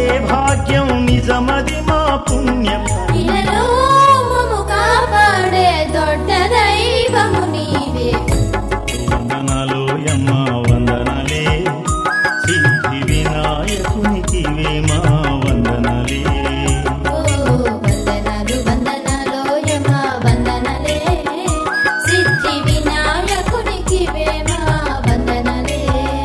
భాగ్యం నిజమది మా పుణ్యం ఇలలో మమ్ము కాపాడే దొడ్డ దైవము నీవే వందనాలు యమ్మ వందనాలే సిద్ధి వినాయకునికి మా వందనాలే ఓ వందనాలు వందనాలు యమ వందనలే సిద్ధి వినాయకునికి వేమ వందనలే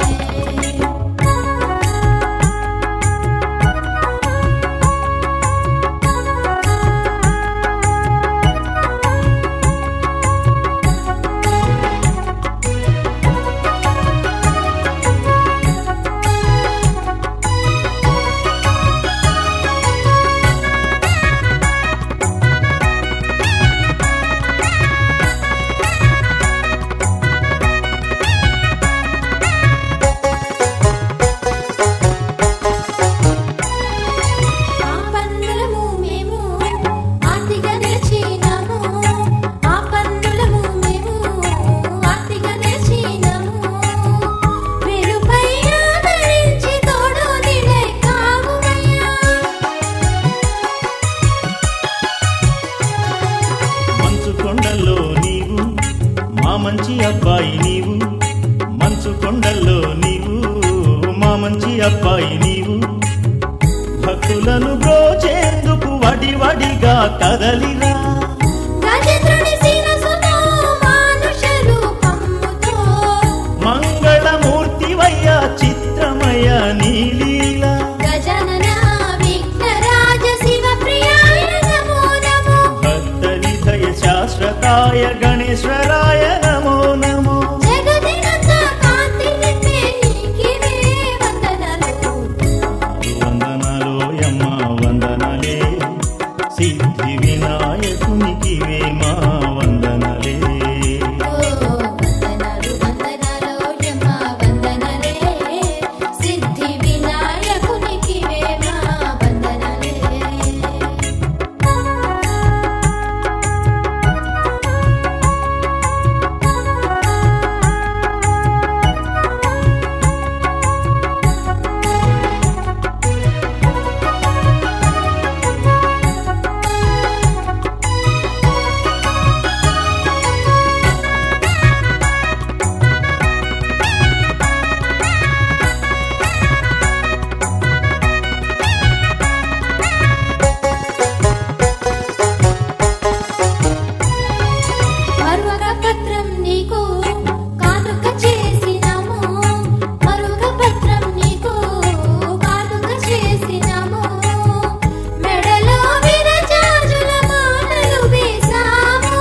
ఆ పన్నులము మేము ఆర్తిగా నేర్చినాము ఆ పన్నులము మేము ఆర్తిగా నేర్చినాము వెలుపై ఆదరించి తోడు నిలై కావుమయ్యా మంచు కొండల్లో నీవు మా మంచి అబ్బాయి నీవు మంచు కొండల్లో నీవు మా మంచి అబ్బాయి నీవు భక్తులను బ్రోచేందుకు వడి వడిగా కదలిరా గజేంద్రుని శిరసుతో మానుష రూపముతో మంగళమూర్తివయ్య చిత్రమయ నీలీల గజనన విఘ్నరాజ శివ ప్రియాయ నమో నమో భక్త నిధయ శాశ్వతాయ గణేశ్వరాయ నమో నమో జగదినంత కాంతి నింపే నీకివే వందనాలు వందనాలు యమ్మ వందనాలే సిద్ధి వినాయకునికి మా వందనాలే ఓ వందనాలు వందనాలు యమ్మ వందనలే సిద్ధి వినాయకునికి వేమ వందనలే మరువగ పత్రం నీకు కానుక చేసినాము మరువగ పత్రం నీకు కానుక చేసినాము మెడలో విరజాజుల మాటలు వేసాము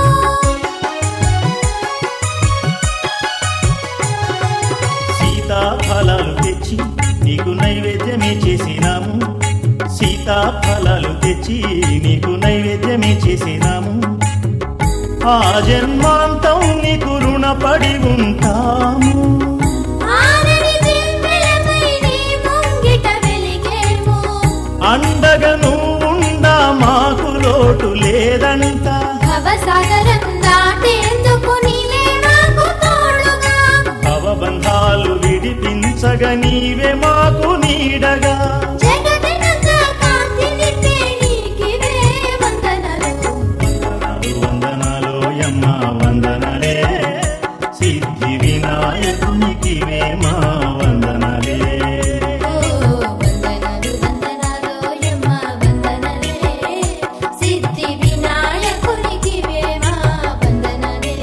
సీతాఫలాలు తెచ్చి నీకు నైవేద్యమే చేసినాము సీతాఫలాలు తెచ్చి నీకు నైవేద్యమే చేసినాము ఆ జన్మాంతం నీకు రుణపడి ఉంటాము ఆనని దివ్వెలపై నీ ముంగిట వెలిగేము అండగా నువ్వుండా మాకు లోటు లేదంట భవసాగరం దాటేందుకు నీవే మాకు తోడుగా భవబంధాలు విడిపించగా నీవే మాకు నీడగా జగదినంత కాంతి నింపే నీకివే వందనాలు వందనాలు వందనాలు యమ్మ వందనలే సిద్ధి వినాయకునికి మా వందనలే ఓ వందనాలు వందనాలు యమ్మ వందనలే సిద్ధి వినాయకునికి వేమ వందనలే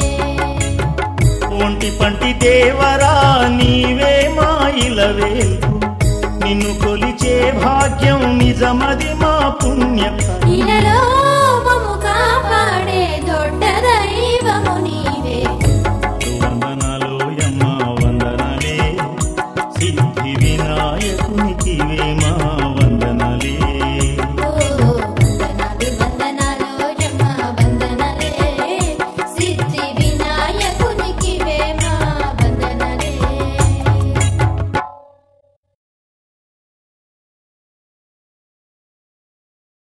ఒంటి పంటి దేవరా నీవే మా ఇలవేల్పు నిన్ను కొలిచే భాగ్యం నిజమది మా పుణ్యం ఇలలో